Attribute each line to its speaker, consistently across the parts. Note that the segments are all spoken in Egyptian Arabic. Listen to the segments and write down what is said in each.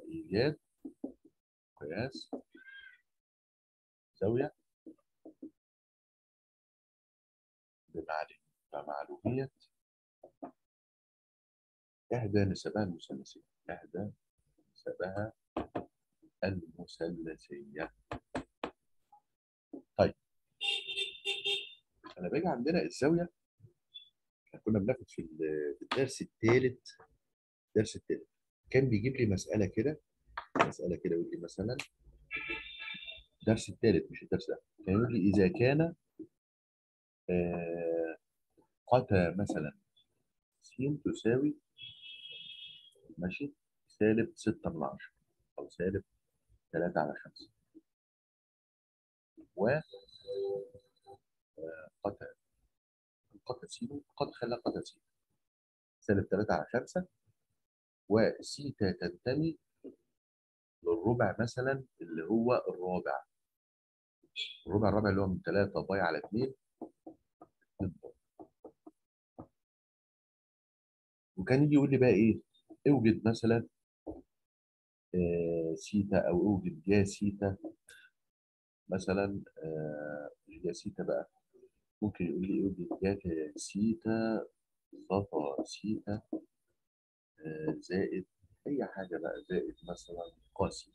Speaker 1: إيجاد قياس زاوية بمعلومية بمعلومية إحدى نسبها المثلثية إحدى نسبها المثلثية طيب أنا باجي عندنا الزاوية إحنا كنا بناخد في ال- في الدرس الثالث الدرس الثالث كان بيجيب لي مسألة كده مسألة كده يقول لي مثلا الدرس الثالث مش الدرس ده كان يقول لي إذا كان آه، قتا مثلا س تساوي ماشي سالب 6 من 10 أو سالب 3 على 5 و آه، قتا قتا س قد خلى قتا س سالب 3 على 5 وسيتا تنتمي للربع مثلا اللي هو الرابع الربع الرابع اللي هو من 3 باي على 2 وكان يجي يقول لي بقى ايه اوجد مثلا آه سيتا او اوجد جا سيتا مثلا آه مش جا سيتا بقى ممكن يقول لي اوجد جا سيتا صفا سيتا آه زائد اي حاجه بقى زائد مثلا قاسي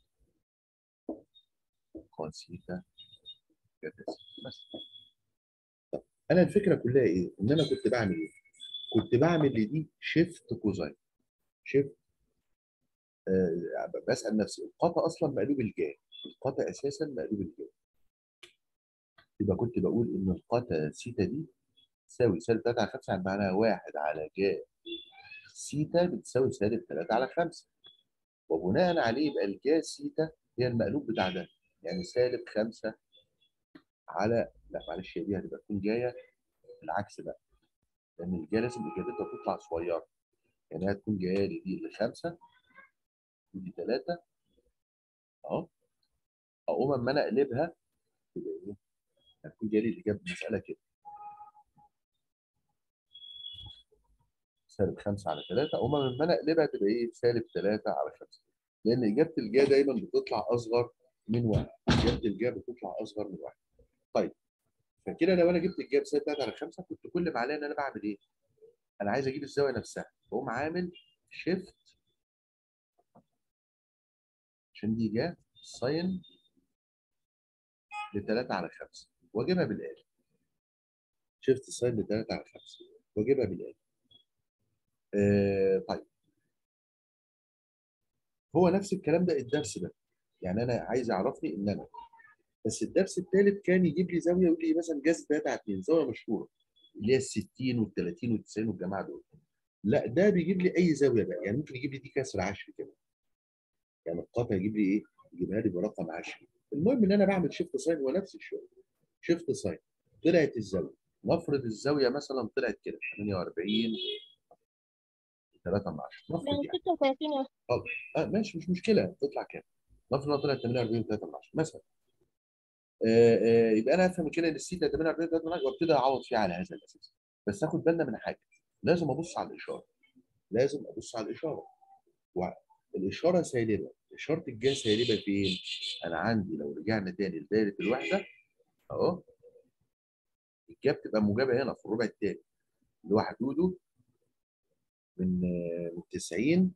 Speaker 1: قاسيتا جتا سيتا مثلا طب انا الفكره كلها ايه؟ ان انا كنت بعمل ايه؟ كنت بعمل لدي شيفت كوزاين شيفت آه بسال نفسي القطع اصلا مقلوب الجاي القطع اساسا مقلوب الجاي يبقى كنت بقول ان القطع سيتا دي تساوي سالب 3 على 5 يعني معناها 1 على جا سيتا بتساوي سالب 3 على 5 وبناء عليه يبقى الجا سيتا هي المقلوب بتاع ده يعني سالب 5 على لا معلش هي دي هتبقى تكون جايه العكس بقى لان الجا لازم اجابتها تطلع صغيره يعني هتكون جايه لي دي لخمسه ودي ثلاثه اهو اقوم اما انا اقلبها تبقى ايه؟ هتكون جايه لي الاجابه المساله كده سالب 5 على 3 اقوم لما انا اقلبها تبقى ايه؟ سالب 3 على 5 لان اجابه الجا دايما بتطلع اصغر من واحد اجابه الجا بتطلع اصغر من واحد طيب فكده لو انا جبت الجا بسالب 3 على 5 كنت كل ما عليا ان انا بعمل ايه؟ انا عايز اجيب الزاويه نفسها بقوم عامل شيفت عشان دي جا ساين ل 3 على 5 واجيبها بالآلة شيفت ساين ل 3 على 5 واجيبها بالآلة آه طيب هو نفس الكلام ده الدرس ده يعني انا عايز اعرفني ان انا بس الدرس الثالث كان يجيب لي زاويه يقول لي مثلا جذر 3 على 2 زاويه مشهوره اللي هي ال 60 وال 30 وال 90 والجماعه دول لا ده بيجيب لي اي زاويه بقى يعني ممكن يجيب لي دي كسر 10 كده يعني القطع يجيب لي ايه؟ يجيبها لي برقم 10 المهم ان انا بعمل شيفت ساين هو نفس الشغل شيفت ساين طلعت الزاويه نفرض الزاويه مثلا طلعت كده 48 3 من 10 نفرض
Speaker 2: من
Speaker 1: يعني
Speaker 2: 36 يا
Speaker 1: اه ماشي مش مشكله تطلع كام؟ نفرض انها طلعت 48 3 من 10 مثلا آه آه يبقى انا افهم كده ان السيتا 48 3 من 10 وابتدي اعوض فيها على هذا الاساس بس اخد بالنا من حاجه لازم ابص على الاشاره لازم ابص على الاشاره والاشاره سالبه اشاره الجا سالبه فين؟ انا عندي لو رجعنا تاني لدايره الوحده اهو الجا بتبقى موجبه هنا في الربع الثاني اللي هو حدوده من آه، من 90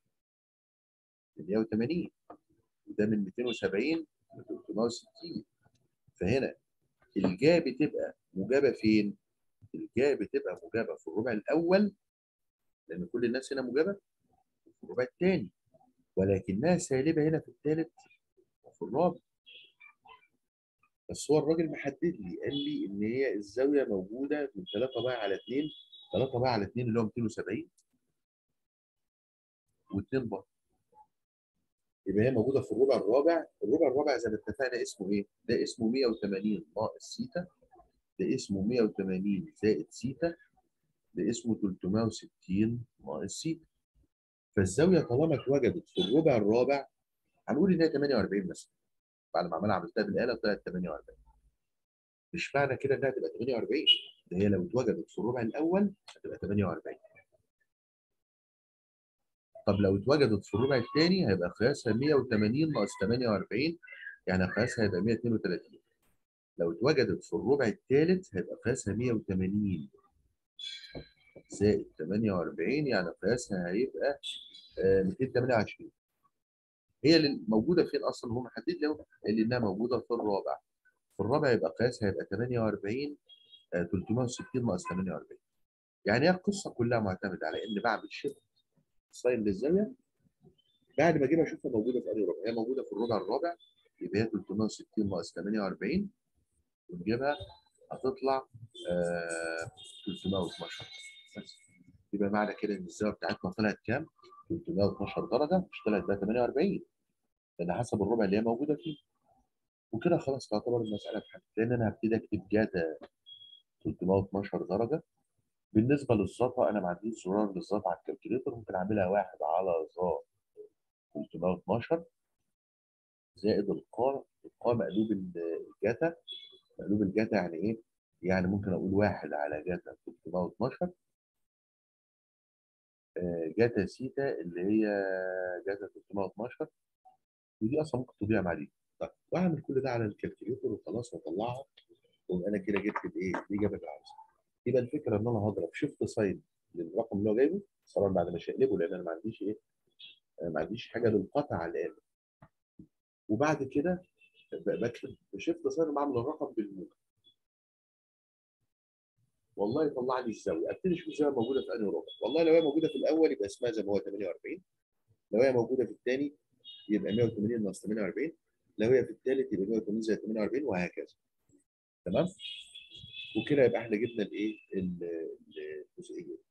Speaker 1: ل 180 وده من 270 ل 360 فهنا الجا بتبقى موجبه فين؟ الجا بتبقى موجبه في الربع الاول لان كل الناس هنا موجبه في الربع الثاني ولكنها سالبه هنا في الثالث وفي الرابع بس هو الراجل محدد لي قال لي ان هي الزاويه موجوده من 3 باي على 2 3 باي على 2 اللي هو 270 و2 باي يبقى هي موجوده في الربع الرابع الربع الرابع زي ما اتفقنا اسمه ايه؟ ده اسمه 180 ناقص سيتا ده اسمه 180 زائد سيتا ده اسمه 360 ناقص سيتا فالزاويه طالما اتوجدت في الربع الرابع هنقول ان هي 48 مثلا بعد ما عملها عملتها بالاله طلعت 48 مش معنى كده انها تبقى 48 ده هي لو اتوجدت في الربع الاول هتبقى 48 طب لو اتوجدت في الربع الثاني هيبقى قياسها 180 ناقص 48 يعني قياسها هيبقى 132 لو اتوجدت في الربع الثالث هيبقى قياسها 180 زائد 48 يعني قياسها هيبقى آه، 228 هي اللي موجوده فين اصلا هو محدد لي أهو، اللي انها موجوده في الرابع في الرابع يبقى قياسها هيبقى 48 آه، 360 ناقص 48 يعني هي القصه كلها معتمده على ان بعمل شيفت ساين للزاويه بعد ما اجيبها اشوفها موجوده في انهي ربع هي موجوده في الربع الرابع يبقى هي 360 ناقص 48 ونجيبها هتطلع آه 312 بس يبقى معنى كده ان الزاويه بتاعتنا طلعت كام؟ 312 درجه مش طلعت بقى 48 لان حسب الربع اللي هي موجوده فيه وكده خلاص تعتبر المساله اتحلت لان انا هبتدي اكتب جاتا 312 درجه بالنسبه للظبطه انا ما عنديش زرار للظبط على الكالكوليتر ممكن اعملها واحد على ظا 312 زائد القاء القاء مقلوب الجاتا مقلوب الجاتا يعني ايه؟ يعني ممكن اقول واحد على جاتا 312 آه، جاتا سيتا اللي هي جاتا 312 ودي اصلا ممكن تضيع مع دي طيب واعمل كل ده على الكالكوليتر وخلاص واطلعها ويبقى انا كده جبت الايه؟ الاجابه اللي عاوزها يبقى الفكره ان انا هضرب شيفت ساين للرقم اللي هو جايبه طبعا بعد ما اقلبه لان انا ما عنديش ايه؟ آه، ما عنديش حاجه للقطع على الآلة وبعد كده ب- بكتب شيفت ساين بعمل الرقم بالموجب والله طلع لي الزاويه ابتدي اشوف الزاويه موجوده في انهي ربع والله لو هي موجوده في الاول يبقى اسمها زي ما هو 48 لو هي موجوده في الثاني يبقى 180 ناقص 48 لو هي في الثالث يبقى 180 زائد 48 وهكذا تمام وكده يبقى احنا جبنا الايه ال- ال- الجزئيه دي